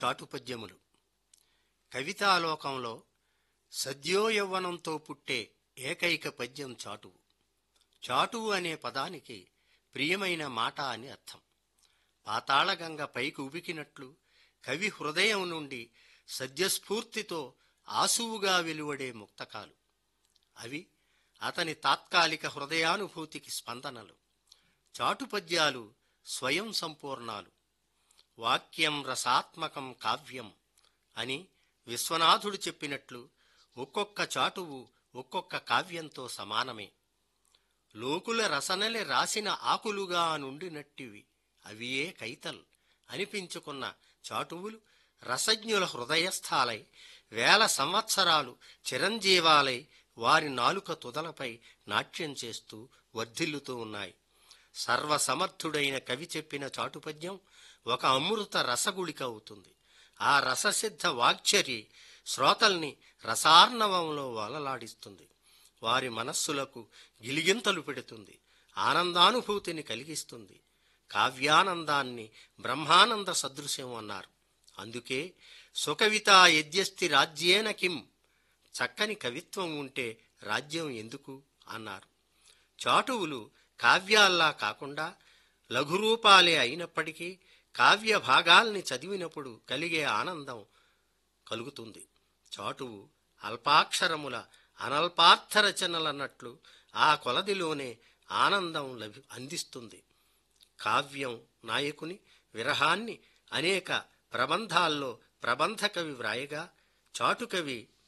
చాటుపద్యములు కవితాలోకంలో సద్యోయవ్వనంతో పుట్టే ఏకైక పద్యం చాటువు చాటువు అనే పదానికి ప్రియమైన మాట అని అర్థం పాతాళగంగ పైకి ఉబికినట్లు కవి హృదయం నుండి సద్యస్ఫూర్తితో ఆసువుగా వెలువడే ముక్తకాలు అవి అతని తాత్కాలిక హృదయానుభూతికి స్పందనలు చాటుపద్యాలు స్వయం సంపూర్ణాలు వాక్యం రసాత్మకం కావ్యం అని విశ్వనాథుడు చెప్పినట్లు ఒక్కొక్క చాటువు ఒక్కొక్క కావ్యంతో సమానమే లోకుల రసనలే రాసిన ఆకులుగా నుండినట్టివి అవియే కైతల్ అనిపించుకున్న చాటువులు రసజ్ఞుల హృదయస్థాలై వేల సంవత్సరాలు చిరంజీవాలై వారి నాలుక తుదలపై నాట్యం చేస్తూ వర్ధిల్లుతూ ఉన్నాయి సర్వసమర్థుడైన కవి చెప్పిన చాటుపద్యం ఒక అమృత రసగుళిక అవుతుంది ఆ రససిద్ధ వాక్చరి శ్రోతల్ని రసార్ణవంలో వలలాడిస్తుంది వారి మనస్సులకు గిలిగింతలు పెడుతుంది ఆనందానుభూతిని కలిగిస్తుంది కావ్యానందాన్ని బ్రహ్మానంద సదృశ్యం అన్నారు అందుకే సుకవితా యద్యస్తి రాజ్యేన కిం చక్కని కవిత్వం ఉంటే రాజ్యం ఎందుకు అన్నారు చాటువులు కావ్యాల్లా కాకుండా లఘురూపాలే అయినప్పటికీ కావ్య భాగాల్ని చదివినప్పుడు కలిగే ఆనందం కలుగుతుంది చాటువు అల్పాక్షరముల అనల్పార్థ రచనలన్నట్లు ఆ కొలదిలోనే ఆనందం లభి అందిస్తుంది కావ్యం నాయకుని విరహాన్ని అనేక ప్రబంధాల్లో ప్రబంధ కవి వ్రాయగా చాటుకవి